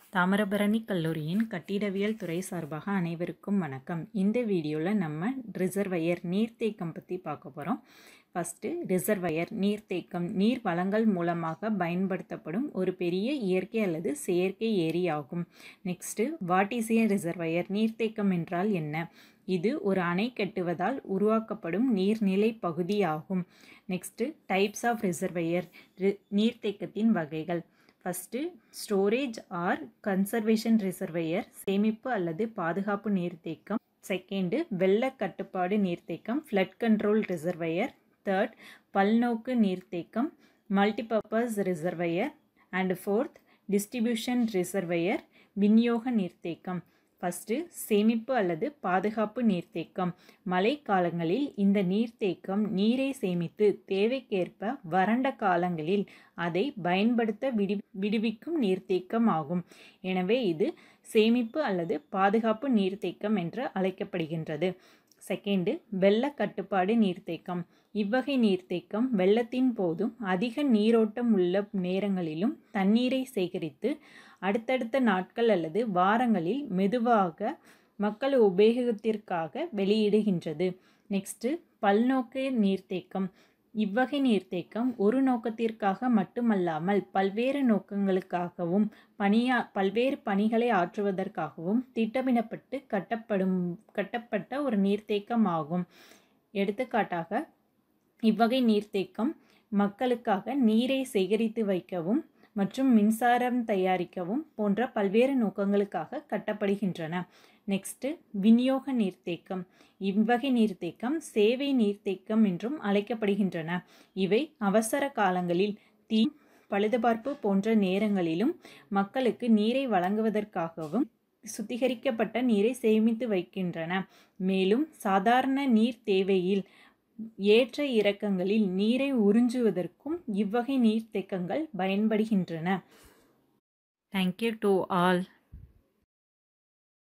தாமிரபரணி கல்லூரியின் கட்டிடவியல் துறை சார்பாக அனைவருக்கும் வணக்கம் இந்த வீடியோவில் நம்ம ரிசர்வயர் நீர்த்தேக்கம் பற்றி பார்க்க போகிறோம் ஃபஸ்ட்டு ரிசர்வயர் நீர்த்தேக்கம் நீர் வளங்கள் மூலமாக பயன்படுத்தப்படும் ஒரு பெரிய இயற்கை அல்லது செயற்கை ஏரி ஆகும் next what is a reservoir நீர்த்தேக்கம் என்றால் என்ன இது ஒரு அணை கட்டுவதால் உருவாக்கப்படும் நீர்நிலை பகுதி ஆகும் நெக்ஸ்ட்டு டைப்ஸ் ஆஃப் ரிசர்வயர் நீர்த்தேக்கத்தின் வகைகள் first storage or conservation reservoir சேமிப்பு அல்லது பாதுகாப்பு நீர்த்தேக்கம் செகண்டு வெள்ள கட்டுப்பாடு நீர்த்தேக்கம் ஃப்ளட் கண்ட்ரோல் ரிசர்வையர் தேர்ட் பல்நோக்கு நீர்த்தேக்கம் multipurpose reservoir and fourth distribution reservoir விநியோக நீர்த்தேக்கம் ஃபஸ்ட்டு சேமிப்பு அல்லது பாதுகாப்பு நீர்த்தேக்கம் மழை காலங்களில் இந்த நீர்த்தேக்கம் நீரை சேமித்து தேவைக்கேற்ப வறண்ட காலங்களில் அதை பயன்படுத்த விடு விடுவிக்கும் நீர்த்தேக்கம் ஆகும் எனவே இது சேமிப்பு அல்லது பாதுகாப்பு நீர்த்தேக்கம் என்று அழைக்கப்படுகின்றது செகண்டு வெள்ள கட்டுப்பாடு நீர்த்தேக்கம் இவ்வகை நீர்த்தேக்கம் வெள்ளத்தின் போதும் அதிக நீரோட்டம் உள்ள நேரங்களிலும் தண்ணீரை சேகரித்து அடுத்தடுத்த நாட்கள் அல்லது வாரங்களில் மெதுவாக மக்கள் உபயோகத்திற்காக வெளியிடுகின்றது நெக்ஸ்ட்டு பல்நோக்கு நீர்த்தேக்கம் இவ்வகை நீர்த்தேக்கம் ஒரு நோக்கத்திற்காக மட்டுமல்லாமல் பல்வேறு நோக்கங்களுக்காகவும் பணியா பல்வேறு பணிகளை ஆற்றுவதற்காகவும் திட்டமிடப்பட்டு கட்டப்படும் கட்டப்பட்ட ஒரு நீர்த்தேக்கம் ஆகும் எடுத்துக்காட்டாக இவ்வகை நீர்த்தேக்கம் மக்களுக்காக நீரை சேகரித்து வைக்கவும் மற்றும் மின்சாரம் தயாரிக்கவும் போன்ற பல்வேறு நோக்கங்களுக்காக கட்டப்படுகின்றன நெக்ஸ்ட்டு விநியோக நீர்த்தேக்கம் இவ்வகை நீர்த்தேக்கம் சேவை நீர்த்தேக்கம் என்றும் அழைக்கப்படுகின்றன இவை அவசர காலங்களில் தீ பழுதுபார்ப்பு போன்ற நேரங்களிலும் மக்களுக்கு நீரை வழங்குவதற்காகவும் சுத்திகரிக்கப்பட்ட நீரை சேமித்து வைக்கின்றன மேலும் சாதாரண நீர் தேவையில் ஏற்ற இறக்கங்களில் நீரை உறிஞ்சுவதற்கும் இவ்வகை நீர்த்தேக்கங்கள் பயன்படுகின்றன தேங்க்யூ டு ஆல்